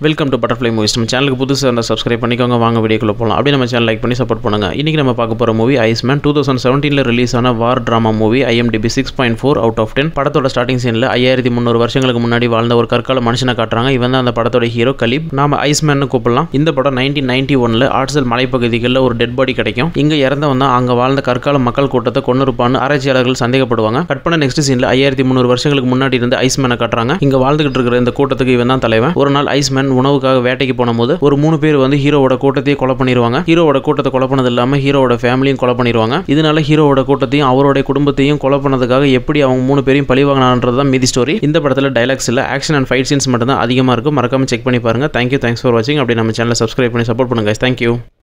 welcome to butterfly movies நம்ம சேனலுக்கு புதுசாக இருந்தால் சப்ஸ்கிரைப் பண்ணிக்கோங்க வாங்க வீடியோக்குள்ள போகலாம் அப்படியே நம்ம சேனல் லைக் பண்ணி சப்போர்ட் பண்ணுங்க இன்றைக்கி நம்ம பார்க்க போகிற மூவி ஐஸ்மேன் டூ தௌசண்ட் செவன்டீனில் ரிலீஸ் ஆன war drama movie IMDb six point four out of ten படத்தோட ஸ்டார்டிங் சீனில் ஐயாயிரத்தி முந்நூறு வருஷங்களுக்கு முன்னாடி வாழ்ந்த ஒரு கற்கால மனுஷனை காட்டுறாங்க இவன் தான் அந்த படத்தோட ஹீரோ கலீப் நாம ஐஸ்மேன் கூப்பிடலாம் இந்த படம் நைன்டீன் நைன்டி ஒனில் ஆர்ட்ஸல் மலைப்பகுதிகளில் ஒரு டெட் பாடி கிடைக்கும் இங்கே இறந்தவன் தான் அங்கே வாழ்ந்த கற்கால மக்கள் கூட்டத்தை கொண்டிருப்பான்னு ஆராய்ச்சியாளர்கள் சந்தேகப்படுவாங்க கட் பண்ண நெக்ஸ்ட் சீனில் ஐயாயிரத்தி முந்நூறு வருஷங்களுக்கு முன்னாடி இருந்து ஐஸ்மேனை காட்டுறாங்க இங்கே வாழ்ந்துகிட்டு இருக்கிற இந்த கூட்டத்துக்கு இவன் தான் தலைவன் ஒரு நாள் ஐஸ்மேன் உணவுக்காக வேட்டைக்கு போனபோது ஒரு மூணு பேர் வந்து ஹீரோவோட கூட்டத்தையே கொலை பண்ணிடுவாங்க ஹீரோவோட கூட்டத்தை கொலை பண்ணது இல்லாமல் ஹீரோவோட ஃபேமிலியும் கொலை பண்ணிடுவாங்க இதனால ஹீரோவோட கூட்டத்தையும் அவருடைய குடும்பத்தையும் கொலை பண்ணதுக்காக எப்படி அவங்க மூணு பேரையும் பழிவாங்கினான்றது தான் மீதி ஸ்டோரி இந்த படத்தில் டைலாக்ஸ் இல்லை ஆக்ஷன் அண்ட் ஃபைட் சீன்ஸ் மட்டும் தான் அதிகமாக இருக்கும் மறக்காம செக் பண்ணி பாருங்க தேங்க்யூ தேங்க்ஸ் ஃபார் வாட்சிங் அப்படி நம்ம சேனலை சப்ஸ்கிரைப் பண்ணி சப்போர்ட் பண்ணுங்க தேங்க்யூ